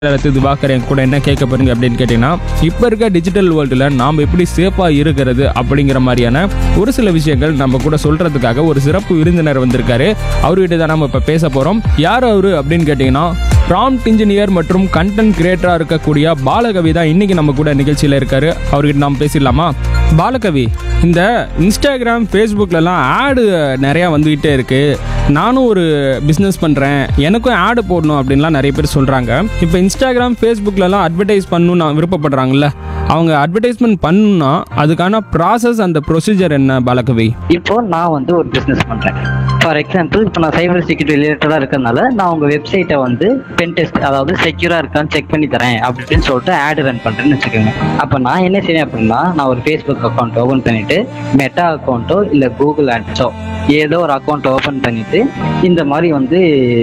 அடுத்து திவாகர் என் கூட என்ன கேட்க போறீங்க அப்படின்னு கேட்டிங்கன்னா இப்போ இருக்க டிஜிட்டல் வேர்ல்டில் நாம் எப்படி சேஃபாக இருக்கிறது அப்படிங்கிற மாதிரியான ஒரு சில விஷயங்கள் நம்ம கூட சொல்கிறதுக்காக ஒரு சிறப்பு விருந்தினர் வந்திருக்காரு அவர்கிட்ட தான் நம்ம இப்போ பேச போகிறோம் யார் அவர் அப்படின்னு கேட்டிங்கன்னா ப்ராம்ப்ட் இன்ஜினியர் மற்றும் கண்டென்ட் கிரியேட்டராக இருக்கக்கூடிய பாலகவி தான் இன்னைக்கு நம்ம கூட நிகழ்ச்சியில் இருக்காரு அவர்கிட்ட நாம் பேசிடலாமா பாலகவி இந்த இன்ஸ்டாகிராம் ஃபேஸ்புக்லலாம் ஆடு நிறையா வந்துக்கிட்டே இருக்குது நானும் ஒரு பிஸ்னஸ் பண்ணுறேன் எனக்கும் ஆடு போடணும் அப்படின்லாம் நிறைய பேர் சொல்கிறாங்க இப்போ இன்ஸ்டாகிராம் ஃபேஸ்புக்லலாம் அட்வர்டைஸ் பண்ணணும்னு நான் விருப்பப்படுறாங்கல்ல அவங்க அட்வர்டைஸ்மெண்ட் பண்ணணும்னா அதுக்கான ப்ராசஸ் அந்த ப்ரொசீஜர் என்ன பாலகவி இப்போ நான் வந்து ஒரு பிஸ்னஸ் பண்றேன் ஃபார் எக்ஸாம்பிள் இப்போ நான் சைபர் செக்யூரிட்டி ரிலேட்டடாக இருக்கிறதுனால நான் உங்க வெப்சைட்டை வந்து பென் டெஸ்ட் அதாவது செக்யூரா இருக்கான்னு செக் பண்ணி தரேன் அப்படின்னு சொல்லிட்டு ஆட் ரன் பண்றேன்னு வச்சுக்கோங்க அப்போ நான் என்ன செய்வேன் அப்படின்னா நான் ஒரு ஃபேஸ்புக் அக்கௌண்ட் ஓபன் பண்ணிட்டு மெட்டா அக்கௌண்ட்டோ இல்லை கூகுள் ஆட்ஸோ ஏதோ ஒரு அக்கௌண்ட் ஓபன் பண்ணிட்டு இந்த மாதிரி வந்து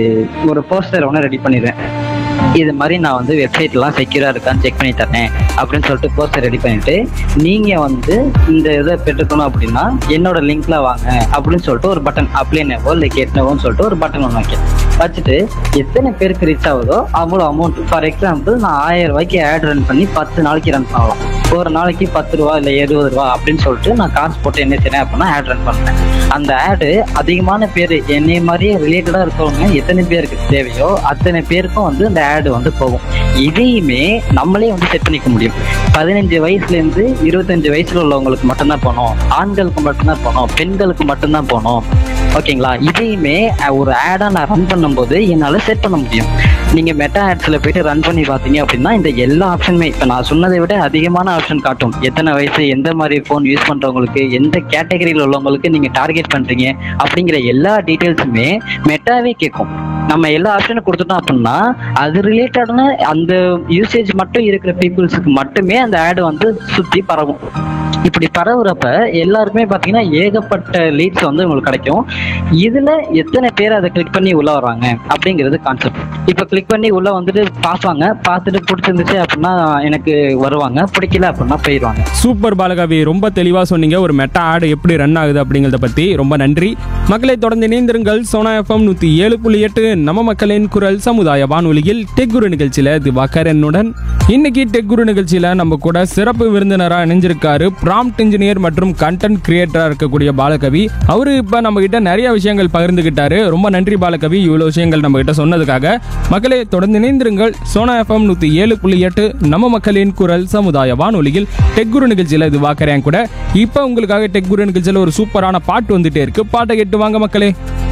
ஒரு போஸ்டர் ஒன்று ரெடி பண்ணிடுவேன் இது மாதிரி நான் வந்து வெப்சைட்லாம் செக்யூரா இருக்கான்னு செக் பண்ணி தரேன் அப்படின்னு சொல்லிட்டு போஸ்டர் ரெடி பண்ணிட்டு நீங்க வந்து இந்த இதை பெற்றுக்கணும் அப்படின்னா என்னோட லிங்க்ல வாங்க அப்படின்னு சொல்லிட்டு ஒரு பட்டன் அப்ளை நெவோ இல்லை கெட் நெவோன்னு சொல்லிட்டு ஒரு பட்டன் ஒன்று வைக்கேன் வச்சுட்டு எத்தனை பேருக்கு ரீச் ஆகுதோ அவ்வளோ அமௌண்ட் ஃபார் எக்ஸாம்பிள் நான் ஆயிரம் ரூபாய்க்கு ஆட் ரன் பண்ணி பத்து நாளைக்கு ரன் பண்ணலாம் ஒரு நாளைக்கு பத்து ரூபா இல்லை இருபது ரூபா அப்படின்னு சொல்லிட்டு நான் காசு போட்டு என்ன செய்றேன் அப்படின்னா ஆட் ரன் பண்ணுறேன் அந்த ஆடு அதிகமான பேர் என்னை மாதிரியே ரிலேட்டடாக இருக்கவங்க எத்தனை பேருக்கு தேவையோ அத்தனை பேருக்கும் வந்து அந்த ஆடு வந்து போகும் இதையுமே நம்மளே வந்து செட் பண்ணிக்க முடியும் பதினஞ்சு வயசுலேருந்து இருபத்தஞ்சு வயசுல உள்ளவங்களுக்கு மட்டும்தான் போகணும் ஆண்களுக்கு மட்டும்தான் போகணும் பெண்களுக்கு மட்டும்தான் போகணும் ஓகேங்களா இதையுமே அஹ், ஒரு ஆடாக நான் ரன் பண்ணும்போது என்னால் செட் பண்ண முடியும் நீங்கள் மெட்டா ஆட்ஸில் போயிட்டு ரன் பண்ணி பார்த்தீங்க அப்படின்னா இந்த எல்லா ஆப்ஷனுமே இப்போ நான் சொன்னதை விட அதிகமான ஆப்ஷன் காட்டும் எத்தனை வயசு எந்த மாதிரி ஃபோன் யூஸ் பண்ணுறவங்களுக்கு எந்த கேட்டகரியில் உள்ளவங்களுக்கு நீங்கள் டார்கெட் பண்ணுறீங்க அப்படிங்கிற எல்லா டீட்டெயில்ஸுமே மெட்டாவே கேட்கும் நம்ம எல்லா ஆப்ஷனும் கொடுத்துட்டோம் அப்படின்னா அது ரிலேட்டடான அந்த யூசேஜ் மட்டும் இருக்கிற பீப்புள்ஸுக்கு மட்டுமே அந்த ஆடு வந்து சுற்றி பரவும் இப்படி பரவுறப்ப எல்லாருக்குமே பார்த்தீங்கன்னா ஏகப்பட்ட லீட்ஸ் வந்து உங்களுக்கு கிடைக்கும் இதுல எத்தனை பேர் அதை கிளிக் பண்ணி உள்ள வர்றாங்க அப்படிங்கிறது கான்செப்ட் இப்போ கிளிக் பண்ணி உள்ள வந்துட்டு பார்ப்பாங்க பார்த்துட்டு பிடிச்சிருந்துச்சு அப்படின்னா எனக்கு வருவாங்க பிடிக்கல அப்படின்னா போயிடுவாங்க சூப்பர் பாலகவி ரொம்ப தெளிவாக சொன்னீங்க ஒரு மெட்டா ஆடு எப்படி ரன் ஆகுது அப்படிங்கிறத பற்றி ரொம்ப நன்றி மக்களை தொடர்ந்து இணைந்திருங்கள் சோனா எஃப்எம் நூற்றி ஏழு புள்ளி எட்டு நம்ம மக்களின் குரல் சமுதாய வானொலியில் டெக் குரு நிகழ்ச்சியில் திவாகர் என்னுடன் இன்னைக்கு டெக் குரு நிகழ்ச்சியில் நம்ம கூட சிறப்பு விருந்தினராக இணைஞ்சிருக்காரு ப்ராம்ப்ட் இன்ஜினியர் மற்றும் கண்டென்ட் கிரியேட்டராக இருக்கக்கூடிய பாலகவி அவரு இப்போ நம்ம கிட்ட நிறைய விஷயங்கள் பகிர்ந்துகிட்டாரு ரொம்ப நன்றி பாலகவி இவ்வளோ விஷயங்கள் நம்ம கிட்ட சொன்னதுக்காக மக்களை தொடர்ந்து இணைந்திருங்கள் சோனா எஃப்எம் நூற்றி ஏழு புள்ளி எட்டு நம்ம மக்களின் குரல் சமுதாய வானொலியில் டெக் குரு நிகழ்ச்சியில் இது வாக்கறேன் கூட இப்போ உங்களுக்காக டெக் குரு நிகழ்ச்சியில் ஒரு சூப்பரான பாட்டு வந்துட்டே இருக்கு பாட்டை கேட்டு வாங்க மக்களே